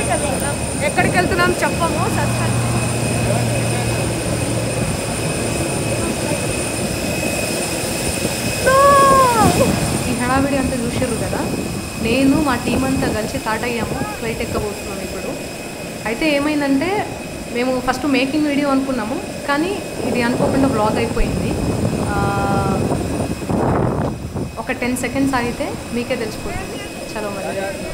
వెళ్తున్నాం ఎక్కడికి వెళ్తున్నాం చెప్పము సస్పెన్స్ ఈ హడావిడి అంతా చూసారు కదా నేను మా టీం అంతా కలిసి స్టార్ట్ అయ్యాము ఫ్లైట్ ఎక్కబోతున్నాం ఇప్పుడు అయితే ఏమైందంటే మేము ఫస్ట్ మేకింగ్ వీడియో అనుకున్నాము కానీ ఇది అనుకోకుండా బ్లాగ్ అయిపోయింది ఆ, ఒక టెన్ సెకండ్స్ ఆగితే మీకే తెలిసిపోతుంది చలో మరి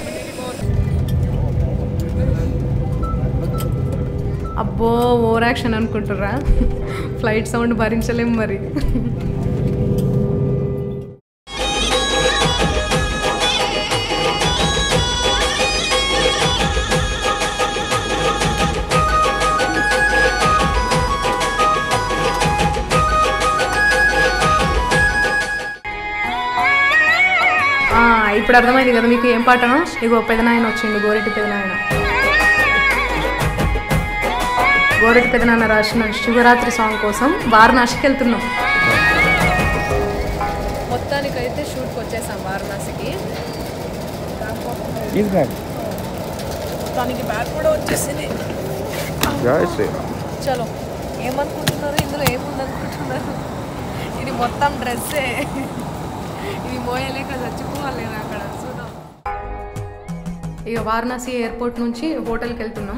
అబ్బో ఓవర్ యాక్షన్ అనుకుంటుర్రా ఫ్లైట్ సౌండ్ భరించలేం మరి ఆ, ఇప్పుడు అర్థమైంది కదా మీకు ఏం పాటనో ఇగో పెదనాయన వచ్చిండు గోరెట్టి పెదనాయన గోరెట్టి పెదనాయన రాసిన శివరాత్రి సాంగ్ కోసం వారణాసికి వెళ్తున్నాం మొత్తానికైతే షూట్కి వచ్చేసాం వారణాసికి Is that? మొత్తానికి బ్యాగ్ కూడా వచ్చేసింది Jai Shri Ram. చలో ఏమనుకుంటున్నారు ఇందులో ఏముంది అనుకుంటున్నారు ఇది మొత్తం డ్రెస్సే ఇది మోయలేక చచ్చిపోవాలి నేను అక్కడ చూద్దాం ఇక వారణాసి ఎయిర్పోర్ట్ నుంచి హోటల్కి వెళ్తున్నాం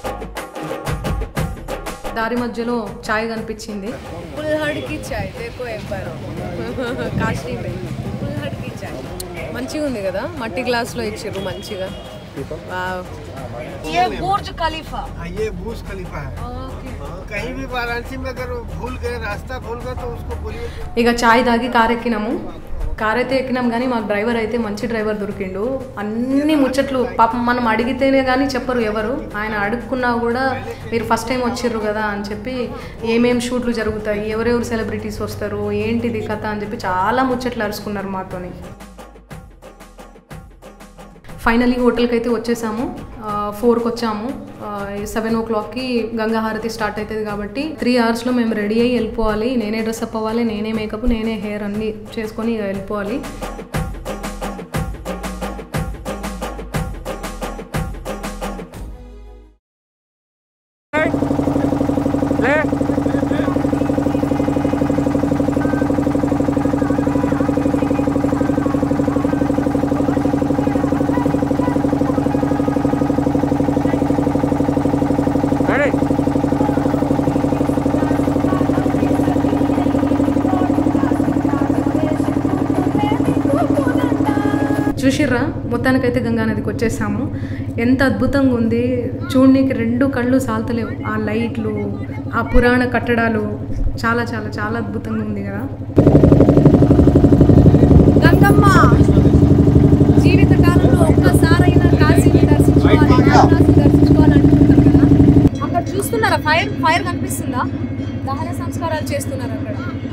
దారి మధ్యలో చాయ్ కనిపించింది పుల్హడ్కి చాయ్ దేకో ఎవ్వరు కాశ్మీ పుల్హడ్కి చాయ్ మంచిగా ఉంది కదా మట్టి గ్లాస్లో ఇచ్చిర్రు మంచిగా వావ్. ये बुर्ज खलीफा हाँ, ये बूज खलीफा है कहीं भी वाराणसी में अगर भूल गए रास्ता भूल गए तो उसको बोलिए कि ఇక చాయ్ తాగి కార్ ఎక్కినాము కార్ అయితే ఎక్కినాం కానీ మాకు డ్రైవర్ అయితే మంచి డ్రైవర్ దొరికిండు అన్ని ముచ్చట్లు పాపం మనం అడిగితేనే కానీ చెప్పరు ఎవరు ఆయన అడుక్కున్నా కూడా మీరు ఫస్ట్ టైం వచ్చిర్రు కదా అని చెప్పి ఏమేం షూట్లు జరుగుతాయి ఎవరెవరు సెలబ్రిటీస్ వస్తారు ఏంటిది కథ అని చెప్పి చాలా ముచ్చట్లు అరుచుకున్నారు మాతోని ఫైనలీ హోటల్కి అయితే వచ్చేసాము ఫోర్కి వచ్చాము సెవెన్ ఓ క్లాక్కి గంగా హారతి స్టార్ట్ అవుతుంది కాబట్టి త్రీ అవర్స్లో మేము రెడీ అయ్యి వెళ్ళిపోవాలి నేనే డ్రెస్ అప్ అవ్వాలి నేనే మేకప్ నేనే హెయిర్ అన్నీ చేసుకొని ఇక వెళ్ళిపోవాలి Play. Ready? చూసిర్రా మొత్తానికైతే గంగా నదికి వచ్చేసాము ఎంత అద్భుతంగా ఉంది చూడనీకి రెండు కళ్ళు సాల్తలేవు ఆ లైట్లు ఆ పురాణ కట్టడాలు చాలా చాలా చాలా అద్భుతంగా ఉంది కదా గంగమ్మ జీవిత కాలంలో ఒక్కసారైనా కాశీని దర్శించుకోవాలి వారణాసిని దర్శించుకోవాలి అనుకుంటాం కదా అక్కడ చూస్తున్నారా ఫైర్ ఫైర్ కనిపిస్తుందా దహన సంస్కారాలు చేస్తున్నారు అక్కడ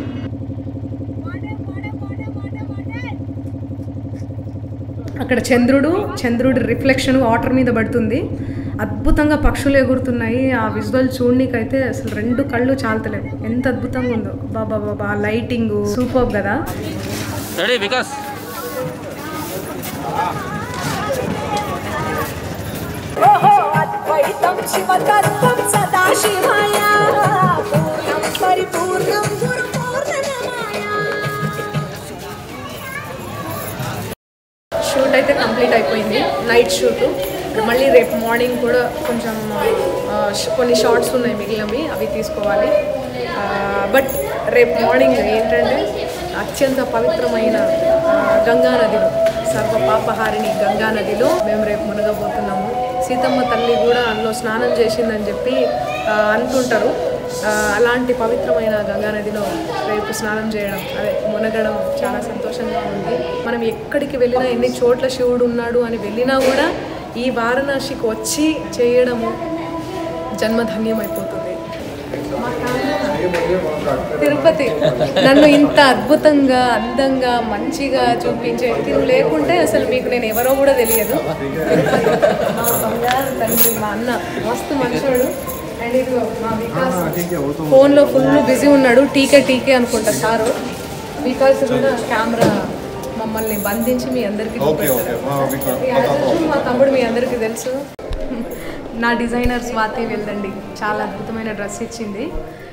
అక్కడ చంద్రుడు చంద్రుడి రిఫ్లెక్షన్ వాటర్ మీద పడుతుంది అద్భుతంగా పక్షులు ఎగురుతున్నాయి ఆ విజువల్ చూడనీకైతే అసలు రెండు కళ్ళు చాలతలేవు ఎంత అద్భుతంగా ఉందో బాబా బాబా లైటింగ్ సూపర్ కదా Ready, Vikas? అద్వైతం శివతత్వం సదాశివాయ పూర్ణం పరిపూర్ణం గురు పూర్ణమాయ షూట్ అయితే కంప్లీట్ అయిపోయింది నైట్ షూట్ మళ్ళీ రేపు మార్నింగ్ కూడా కొంచెం ఆ, ష- కొన్ని షార్ట్స్ ఉన్నాయి మిగిలినవి అవి తీసుకోవాలి బట్ రేపు మార్నింగ్ ఏంటంటే అత్యంత పవిత్రమైన ఆ, గంగా నదిలో సర్వ పాపహారిణి గంగా నదిలో మేము రేపు మునగబోతున్నాము సీతమ్మ తల్లి కూడా అందులో స్నానం చేసిందని చెప్పి ఆ, అంటుంటారు ఆ, అలాంటి పవిత్రమైన గంగా నదిలో రేపు స్నానం చేయడం అదే మునగడం చాలా సంతోషంగా ఉంది మనం ఎక్కడికి వెళ్ళినా ఎన్ని చోట్ల శివుడు ఉన్నాడు అని వెళ్ళినా కూడా ఈ వారణాసికి వచ్చి చేయడము జన్మధన్యం అయిపోతుంది మా కెమెరా తిరుపతి నన్ను ఇంత అద్భుతంగా అందంగా మంచిగా చూపించే తిను లేకుంటే అసలు మీకు నేను ఎవరో కూడా తెలియదు తిరుపతి మా బంగారు తండ్రి మా అన్న మస్తు మంచోడు అండ్ ఇది మా వికాస్ ఫోన్లో ఫుల్ బిజీ ఉన్నాడు టీకే టీకే అనుకుంటా సారు వికాస్ కూడా కెమెరా మమ్మల్ని బంధించి మీ అందరికీ చూపెడతారు. ఈ అర్జున్ మా తమ్ముడు మీ అందరికీ తెలుసు నా డిజైనర్ స్వాతి వెళ్ళండి చాలా అద్భుతమైన డ్రెస్ ఇచ్చింది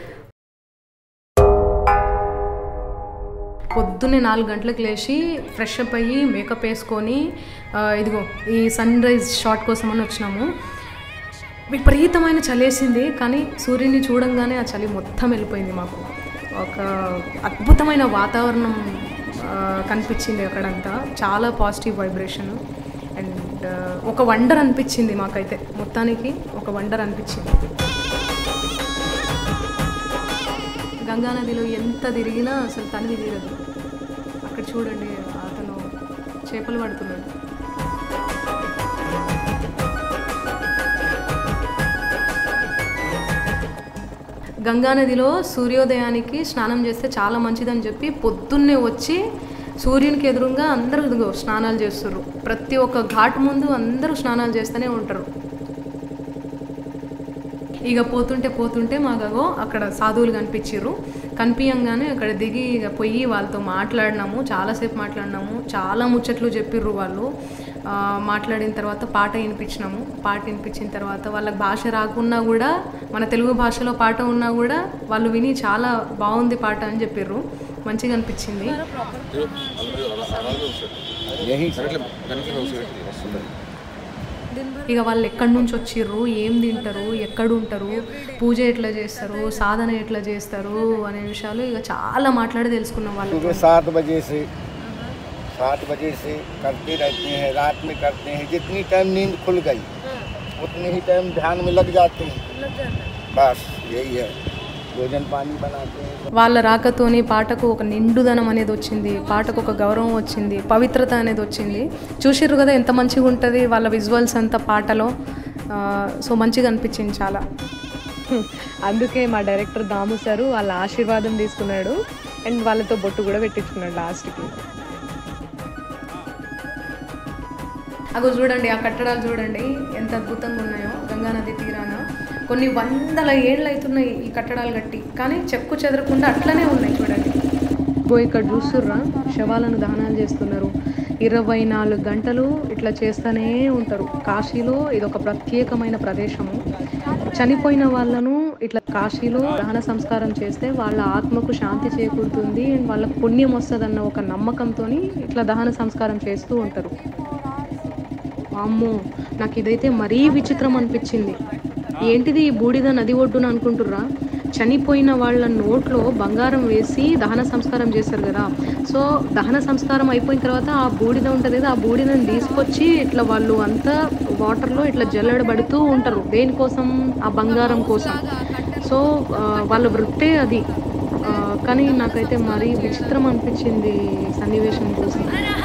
పొద్దున్నే నాలుగు గంటలకు లేచి ఫ్రెష్ అప్ అయ్యి మేకప్ వేసుకొని ఆ, ఇదిగో ఈ సన్ రైజ్ షాట్ కోసం అని వచ్చినాము విపరీతమైన చలేసింది కానీ సూర్యుని చూడంగానే ఆ చలి మొత్తం వెళ్ళిపోయింది మాకు ఒక అద్భుతమైన వాతావరణం ఆ, కనిపించింది అక్కడంతా చాలా పాజిటివ్ వైబ్రేషన్ అండ్ ఒక వండర్ అనిపించింది మాకైతే మొత్తానికి ఒక వండర్ అనిపించింది గంగానదిలో ఎంత తిరిగినా అసలు తనివి తీరదు అక్కడ చూడండి అతను చేపలు పడుతున్నాడు గంగానదిలో సూర్యోదయానికి స్నానం చేస్తే చాలా మంచిదని చెప్పి పొద్దున్నే వచ్చి సూర్యునికి ఎదురుగా అందరూ ఇదిగో స్నానాలు చేస్తారు ప్రతి ఒక్క ఘాట్ ముందు అందరూ స్నానాలు చేస్తూనే ఉంటారు ఇక పోతుంటే పోతుంటే మాకగో అక్కడ సాధువులు కనిపించారు కనిపించగానే అక్కడ దిగి ఇక పోయి వాళ్ళతో మాట్లాడినాము చాలాసేపు మాట్లాడినాము చాలా ముచ్చట్లు చెప్పిర్రు వాళ్ళు ఆ, మాట్లాడిన తర్వాత పాట వినిపించినాము పాట వినిపించిన తర్వాత వాళ్ళకి భాష రాకున్నా కూడా మన తెలుగు భాషలో పాట ఉన్నా కూడా వాళ్ళు విని చాలా బాగుంది పాట అని చెప్పిర్రు మంచిగా అనిపించింది ఇక వాళ్ళు ఎక్కడి నుంచి వచ్చిర్రు ఏం తింటారు ఎక్కడ ఉంటారు పూజ ఎట్లా చేస్తారు సాధన ఎట్లా చేస్తారు అనే విషయాలు ఇక చాలా మాట్లాడి తెలుసుకున్నాం వాళ్ళు सुबह सात बजे से सात बजे से करते रहते हैं रात में करते हैं जितनी टाइम नींद खुल गई उतने ही टाइम ध्यान में लग जाते हैं बस यही है भोजन पानी बनाते हैं వాళ్ళ రాకతోని పాటకు ఒక నిండుదనం అనేది వచ్చింది పాటకు ఒక గౌరవం వచ్చింది పవిత్రత అనేది వచ్చింది చూసిర్రు కదా ఎంత మంచిగా ఉంటుంది వాళ్ళ విజువల్స్ అంతా పాటలో ఆ, సో మంచిగా అనిపించింది చాలా అందుకే మా డైరెక్టర్ దాము సారు వాళ్ళ ఆశీర్వాదం తీసుకున్నాడు అండ్ వాళ్ళతో బొట్టు కూడా పెట్టించుకున్నాడు లాస్ట్కి అగో చూడండి ఆ కట్టడాలు చూడండి ఎంత అద్భుతంగా ఉన్నాయో గంగానది తీరాన కొన్ని వందల ఏళ్ళు అవుతున్నాయి ఈ కట్టడాలు కట్టి కానీ చెక్కు చెదరకుండా అట్లనే ఉన్నాయి చూడండి ఇగో ఇక్కడ చూస్తుర్రా శవాలను దహనాలు చేస్తున్నారు ఇరవై నాలుగు గంటలు ఇట్లా చేస్తూనే ఉంటారు కాశీలో ఇది ఒక ప్రత్యేకమైన ప్రదేశము చనిపోయిన వాళ్ళను ఇట్లా కాశీలో దహన సంస్కారం చేస్తే వాళ్ళ ఆత్మకు శాంతి చేకూరుతుంది అండ్ వాళ్ళకు పుణ్యం వస్తుందన్న ఒక నమ్మకంతో ఇట్లా దహన సంస్కారం చేస్తూ ఉంటారు అమ్మో నాకు ఇదైతే మరీ విచిత్రం అనిపించింది ఏంటిది ఈ బూడిద నది ఒడ్డున అనుకుంటుర్రా చనిపోయిన వాళ్ళ నోట్లో బంగారం వేసి దహన సంస్కారం చేస్తారు కదా సో దహన సంస్కారం అయిపోయిన తర్వాత ఆ బూడిద ఉంటుంది కదా ఆ బూడిదని తీసుకొచ్చి ఇట్లా వాళ్ళు అంతా వాటర్లో ఇట్లా జల్లడబడుతూ ఉంటారు దేనికోసం ఆ బంగారం కోసం సో ఆ, వాళ్ళ వృత్తే అది ఆ, కానీ నాకైతే మరీ విచిత్రం అనిపించింది ఈ సన్నివేశం చూసి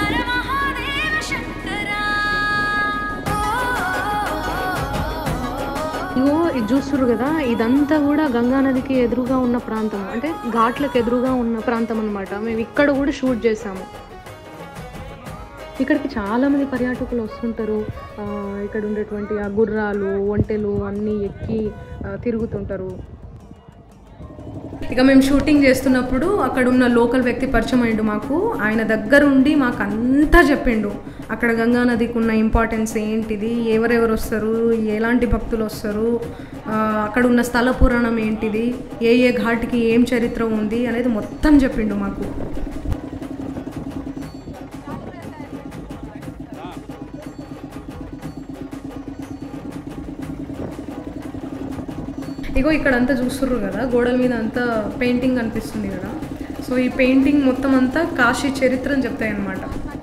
ఇగో ఇది చూస్తుర్రు కదా ఇదంతా కూడా గంగా నదికి ఎదురుగా ఉన్న ప్రాంతం అంటే ఘాట్లకు ఎదురుగా ఉన్న ప్రాంతం అన్నమాట మేము ఇక్కడ కూడా షూట్ చేసాము ఇక్కడికి చాలా మంది పర్యాటకులు వస్తుంటారు ఆ, ఇక్కడ ఉండేటువంటి ఆ గుర్రాలు ఒంటెలు అన్నీ ఎక్కి ఆ, తిరుగుతుంటారు ఇక మేము షూటింగ్ చేస్తున్నప్పుడు అక్కడ ఉన్న లోకల్ వ్యక్తి పరిచయం అయ్యిండు మాకు ఆయన దగ్గరుండి మాకు అంతా చెప్పిండు అక్కడ గంగా నదికి ఉన్న ఇంపార్టెన్స్ ఏంటిది ఎవరెవరు వస్తారు ఎలాంటి భక్తులు వస్తారు ఆ, అక్కడ ఉన్న స్థల పురాణం ఏంటిది ఏ ఏ ఘాటికి ఏం చరిత్ర ఉంది అనేది మొత్తం చెప్పిండు మాకు ఇగో ఇక్కడ అంతా చూస్తుర్రు కదా గోడల మీద అంతా పెయింటింగ్ కనిపిస్తుంది కదా సో ఈ పెయింటింగ్ మొత్తం అంతా కాశీ చరిత్ర అని చెప్తాయి అన్నమాట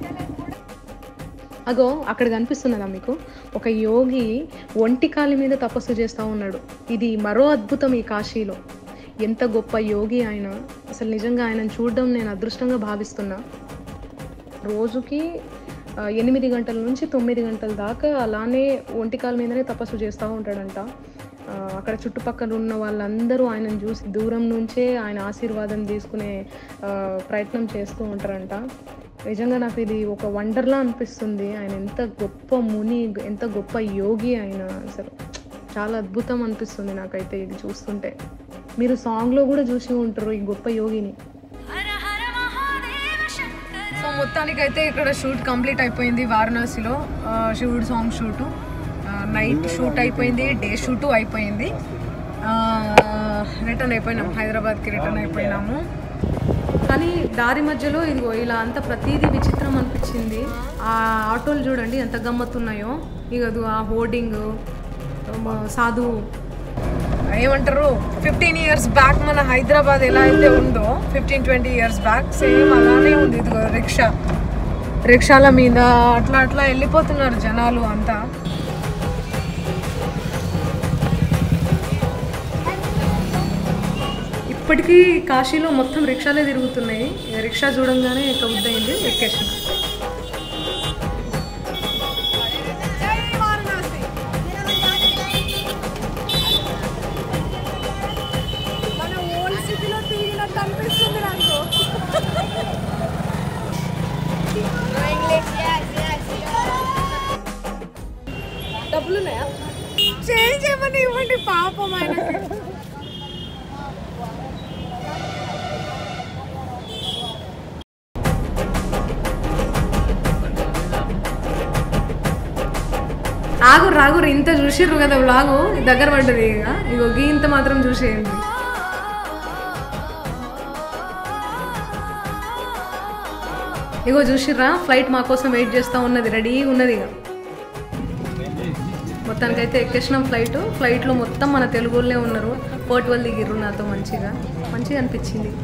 అగో అక్కడ కనిపిస్తున్నదా మీకు ఒక యోగి ఒంటి కాలి మీద తపస్సు చేస్తూ ఉన్నాడు ఇది మరో అద్భుతం ఈ కాశీలో ఎంత గొప్ప యోగి ఆయన అసలు నిజంగా ఆయనను చూడడం నేను అదృష్టంగా భావిస్తున్నా రోజుకి ఆ, ఎనిమిది గంటల నుంచి తొమ్మిది గంటల దాకా అలానే ఒంటికాల మీదనే తపస్సు చేస్తూ ఉంటాడంట ఆ, అక్కడ చుట్టుపక్కల ఉన్న వాళ్ళందరూ ఆయనను చూసి దూరం నుంచే ఆయన ఆశీర్వాదం తీసుకునే ఆ, ప్రయత్నం చేస్తూ ఉంటారంట నిజంగా నాకు ఇది ఒక వండర్లా అనిపిస్తుంది ఆయన ఎంత గొప్ప ముని ఎంత గొప్ప యోగి ఆయన అసలు చాలా అద్భుతం అనిపిస్తుంది నాకైతే ఇది చూస్తుంటే మీరు సాంగ్లో కూడా చూసి ఉంటారు ఈ గొప్ప యోగిని సో మొత్తానికైతే ఇక్కడ షూట్ కంప్లీట్ అయిపోయింది వారణాసిలో ఆ, శివుడు సాంగ్ షూటు ఆ, నైట్ షూట్ అయిపోయింది డే షూటు అయిపోయింది రిటర్న్ అయిపోయినాం హైదరాబాద్కి రిటర్న్ అయిపోయినాము కానీ దారి మధ్యలో ఇదిగో ఇలా అంతా ప్రతిదీ విచిత్రం అనిపించింది ఆ ఆటోలు చూడండి ఎంత గమ్మత్తున్నాయో ఇక అది ఆ హోర్డింగ్ సాధు ఏమంటారు ఫిఫ్టీన్ ఇయర్స్ బ్యాక్ మన హైదరాబాద్ ఎలా అయితే ఉందో fifteen twenty years back same అలానే ఉంది ఇదిగో రిక్షా రిక్షాల మీద అట్లా అట్లా వెళ్ళిపోతున్నారు జనాలు అంతా ఇప్పటికీ కాశీలో మొత్తం రిక్షాలే తిరుగుతున్నాయి ఇక రిక్షా చూడంగానే ఎక్కబుద్దయింది ఎక్కేసిన మన ఓల్డ్ సిటీలో తిరిగినట్టు అనిపిస్తుంది నాకు డబ్బులు ఉన్నాయా చేంజ్ ఏమని ఇవ్వండి పాపం ఆయనకి ఆగురు రాగురు ఇంత చూసిర్రు కదా వ్లాగు దగ్గర పడ్డది ఇక ఇగో గీ ఇంత మాత్రం చూసేయండి ఇగో చూసిర్రా ఫ్లైట్ మా కోసం వెయిట్ చేస్తూ ఉన్నది రెడీగా ఉన్నది ఇక మొత్తానికైతే ఎక్కేసినాం ఫ్లైట్ ఫ్లైట్లో మొత్తం మన తెలుగు వాళ్ళే ఉన్నారు పోర్ట్ వాళ్ళు దిగిర్రు నాతో మంచిగా మంచిగా అనిపించింది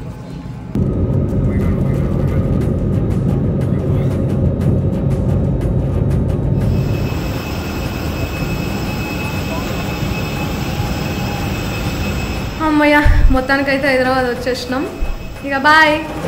అమ్మయ్య మొత్తానికైతే హైదరాబాద్ వచ్చేసినాం ఇక బాయ్